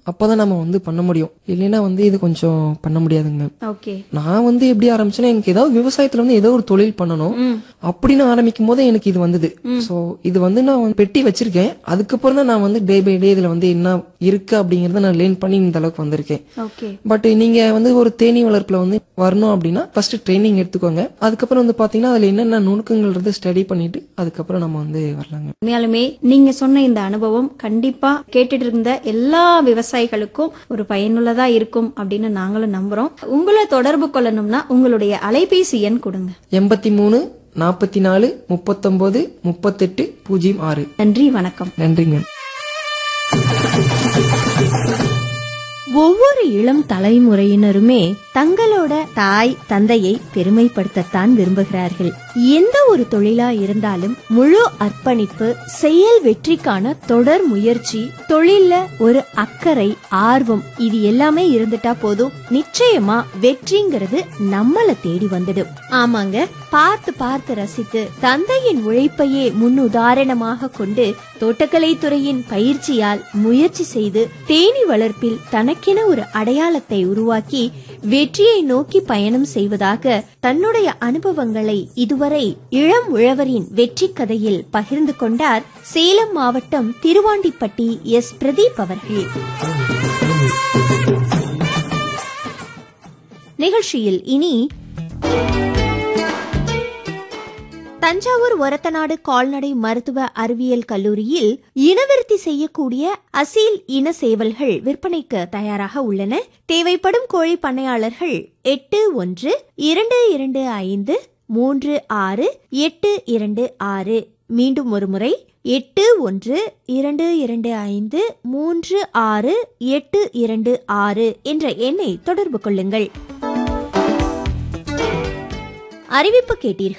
அப்பதான் நம்ம வந்து பண்ண முடியும் இல்லைன்னா வந்து இது கொஞ்சம் பண்ண முடியாதுங்க மேம் ஓகே நான் வந்து எப்படி ஆரம்பிச்சேன்னா எனக்கு ஏதாவது விவசாயத்துல வந்து ஏதோ ஒரு தொழில் பண்ணணும் அப்படின்னு ஆரம்பிக்கும் போது எனக்கு இது வந்தது சோ இது வந்து நான் வந்து பெட்டி வச்சிருக்கேன் அதுக்கப்புறம் தான் நான் வந்து டே பை டே இதுல வந்து என்ன இருக்கு அப்படிங்கறத நான் லேர்ன் பண்ணி இந்த அளவுக்கு வந்திருக்கேன் ஓகே பட் நீங்க வந்து ஒரு தேனீ வளர்ப்புல வந்து வரணும் அப்படின்னா ஃபர்ஸ்ட் ட்ரைனிங் எடுத்துக்கோங்க அதுக்கப்புறம் வந்து பாத்தீங்கன்னா அதுல என்னென்ன நுணுக்கங்கள் இருந்து ஸ்டடி பண்ணிட்டு அதுக்கப்புறம் நம்ம வந்து வரலாங்க உண்மையாலுமே நீங்க சொன்ன இந்த அனுபவம் கண்டிப்பா கேட்டுட்டு இருந்த எல்லா விவசாயிகளுக்கும் ஒரு பயனுள்ளதா இருக்கும் அப்படின்னு நாங்களும் நம்புறோம் உங்களை தொடர்பு கொள்ளணும்னா உங்களுடைய அலைபேசி எண் கொடுங்க எண்பத்தி மூணு நாற்பத்தி நாலு முப்பத்தொன்பது முப்பத்தெட்டு பூஜ்ஜியம் ஆறு நன்றி வணக்கம் நன்றிங்க ஒவ்வொரு இளம் தலைமுறையினருமே தங்களோட தாய் தந்தையை பெருமைப்படுத்தத்தான் விரும்புகிறார்கள் எந்த ஒரு தொழிலா இருந்தாலும் முழு அர்ப்பணிப்பு செயல் வெற்றிக்கான தொடர் முயற்சி தொழில்ல ஒரு அக்கறை ஆர்வம் இது எல்லாமே இருந்துட்டா போதும் நிச்சயமா வெற்றிங்கிறது நம்மள தேடி வந்துடும் ஆமாங்க பார்த்து பார்த்து ரசித்து தந்தையின் உழைப்பையே முன்னுதாரணமாக கொண்டு தோட்டக்கலை துறையின் பயிற்சியால் முயற்சி செய்து தேனி வளர்ப்பில் தனக்கென ஒரு அடையாளத்தை உருவாக்கி வெற்றியை நோக்கி பயணம் செய்வதாக தன்னுடைய அனுபவங்களை இதுவரை இளம் உழவரின் வெற்றி கதையில் பகிர்ந்து கொண்டார் சேலம் மாவட்டம் திருவாண்டிப்பட்டி எஸ் பிரதீப் அவர்கள் நிகழ்ச்சியில் இனி தஞ்சாவூர் ஒரத்தநாடு கால்நடை மருத்துவ அறிவியல் கல்லூரியில் இனவிருத்தி செய்யக்கூடிய அசீல் இன சேவல்கள் விற்பனைக்கு தயாராக உள்ளன தேவைப்படும் கோழி பண்ணையாளர்கள் எட்டு ஒன்று இரண்டு இரண்டு ஐந்து மூன்று ஆறு எட்டு இரண்டு ஆறு மீண்டும் ஒரு முறை எட்டு ஒன்று இரண்டு இரண்டு ஐந்து மூன்று ஆறு எட்டு இரண்டு ஆறு என்ற எண்ணை தொடர்பு கொள்ளுங்கள் அறிவிப்பு கேட்டீர்கள்